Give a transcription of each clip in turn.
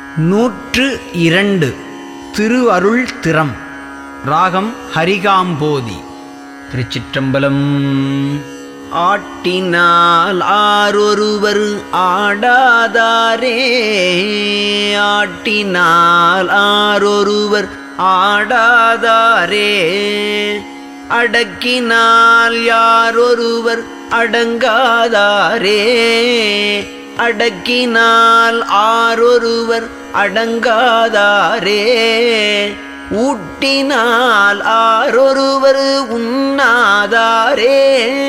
நூற்று இரண்டு திருஅருள் திறம் ராகம் ஹரிகாம்போதி திருச்சிற்றம்பலம் ஆட்டினால் ஆரொருவர் ஆடாதாரே ஆட்டினால் ஆரொருவர் ஆடாதாரே அடக்கினால் யாரொருவர் அடங்காதாரே அடக்கினால் ஆரொருவர் அடங்காதாரே ஊட்டினால் ஆரொருவர் உண்ணாதாரே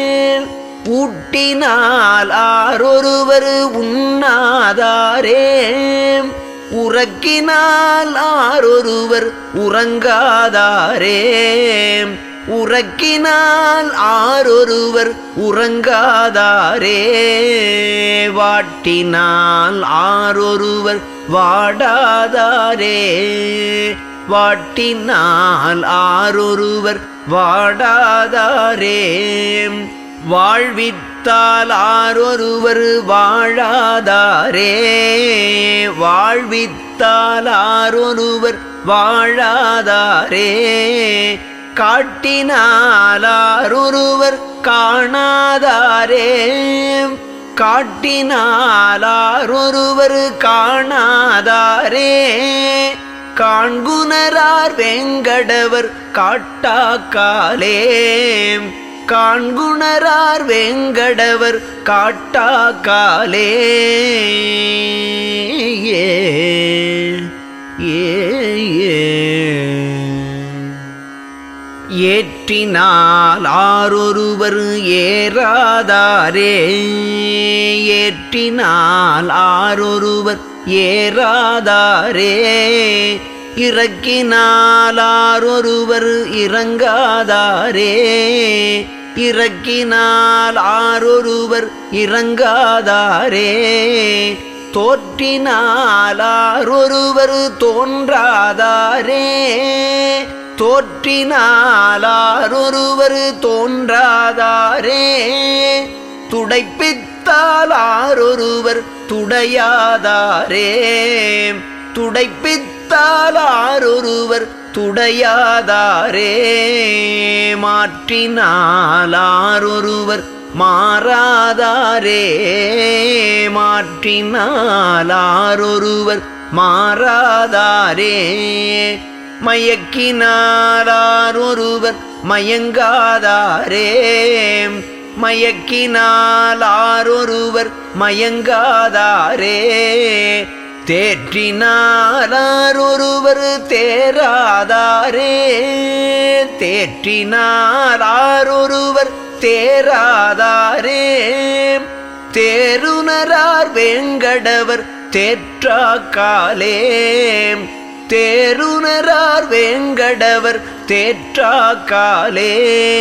ஊட்டினால் ஆரொருவர் உண்ணாதாரே உறக்கினால் ஆரொருவர் உறங்காதாரே உறக்கினால் ஆரொருவர் உறங்காதாரே வாட்டினால் ஆரொருவர் வாடாதாரே வாட்டினால் ஆரொருவர் வாடாதாரே வாழ்வித்தால் ஆரொருவர் வாழாதாரே வாழ்வித்தால் ஆரொருவர் வாழாதாரே காட்டினாலாரொருவர் காணாதாரே காட்டினாலாரொருவர் காணாதாரே காண்குணரார் வெங்கடவர் காட்டாக்காலே காண்குணரார் வெங்கடவர் காட்டாக்காலே ஏ ஏ ஏற்றினால் ஆரொருவர் ஏறாதாரே ஏற்றினால் ஆரொருவர் ஏறாதாரே இறக்கினால் ஆரொருவர் இறங்காதாரே இறக்கினால் ஆரொருவர் இறங்காதாரே தோற்றினால் ஆரொருவர் தோன்றாதாரே தோற்றினாலாரொருவர் தோன்றாதாரே துடைப்பித்தாலாரொருவர் துடையாதாரே துடைப்பித்தாலாரொருவர் துடையாதாரே மாற்றினாலாரொருவர் மாறாதாரே மாற்றினாலாரொருவர் மாறாதாரே மயக்கினாலாரொருவர் மயங்காதாரே மயக்கினாலாரொருவர் மயங்காதாரே தேற்றினாலாரொருவர் தேராதாரே தேற்றினாலாரொருவர் தேராதாரே தேருணரார் வெங்கடவர் தேற்றாக்காலே தேருணரார் வேங்கடவர் தேற்றாக்காலே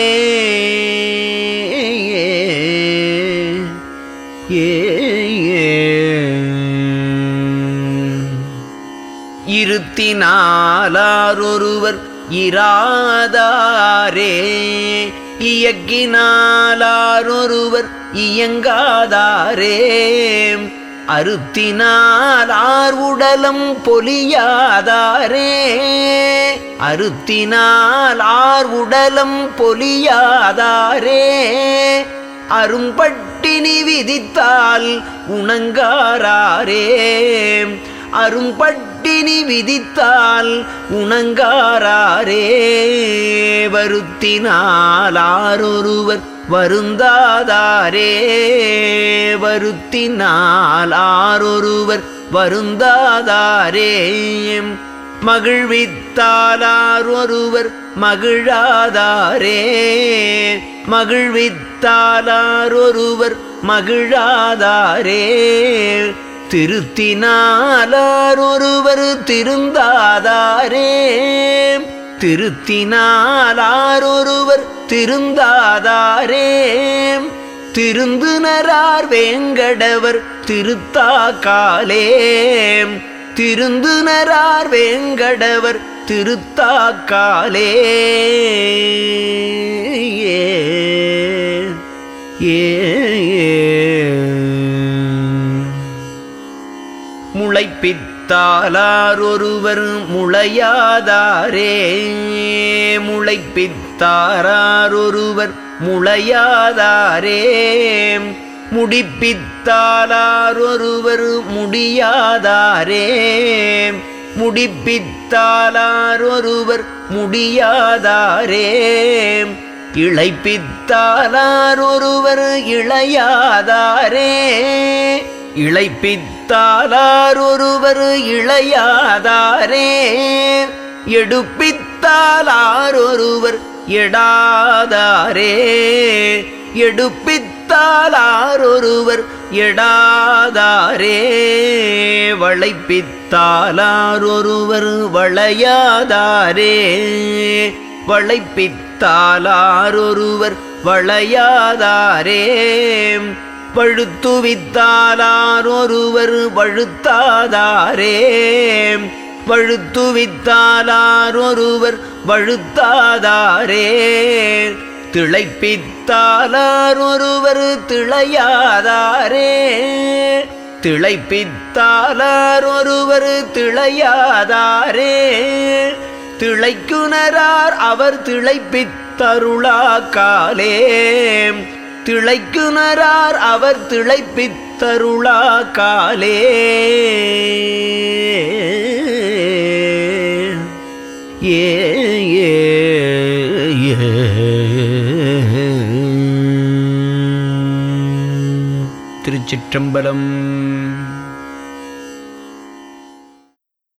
ஏ இருத்தினாலாரொருவர் இராதாரே இயக்கினாலாரொருவர் இயங்காதாரே அறுத்தினால் ஆர் உடலம் பொலியாதாரே அறுத்தினால் ஆர் உடலம் பொலியாதாரே அரும்பட்டினி விதித்தால் உணங்காரே அரும்பட்டினி விதித்தால் உணங்காரே வருத்தினால் ஆரொருவர் வருந்தாதாரே வருத்தினால் ஆரொருவர் வருந்தாதாரே மகிழ்வித்தாலாரொருவர் மகிழாதாரே மகிழ்வித்தாலாரொருவர் மகிழாதாரே திருத்தினாலாரொருவர் திருந்தாதாரே திருத்தினாலாரொருவர் திருந்தாதாரே திருந்துனரார் வேங்கடவர் திருத்தாக்காலே திருந்துனரார் வேங்கடவர் திருத்தாக்காலே ஏ ஏ முளைப்பித்தாலார் ஒருவர் முளையாதாரே முளைப்பித்தாரார் ஒருவர் முளையாதாரே முடிப்பித்தாலார் ஒருவர் முடியாதாரே முடிப்பித்தாலார் ஒருவர் முடியாதாரே இளைப்பித்தாலார் ஒருவர் இளையாதாரே இளைப்பித்தாலார் ஒருவர் இளையாதாரே எடுப்பித்தாலார் ஒருவர் எடாதாரே எடுப்பித்தாலார் ஒருவர் எடாதாரே வளைப்பித்தாலார் ஒருவர் வளையாதாரே வளைப்பித்தாலார் ஒருவர் வளையாதாரே பழுத்துவித்தாலார் ஒருவர் வழுத்தாதாரே பழுத்துவித்தாலார் ஒருவர் வழுத்தாதாரே திளைப்பித்தாலார் ஒருவர் திளையாதாரே திளைப்பித்தாலார் ஒருவர் திளையாதாரே திளைக்குணரார் அவர் திளைப்பித்தருளா காலே திளைக்குணரார் அவர் திளைப்பித்தருளா காலே ஏ ஏ ஏ திருச்சிற்றம்பலம்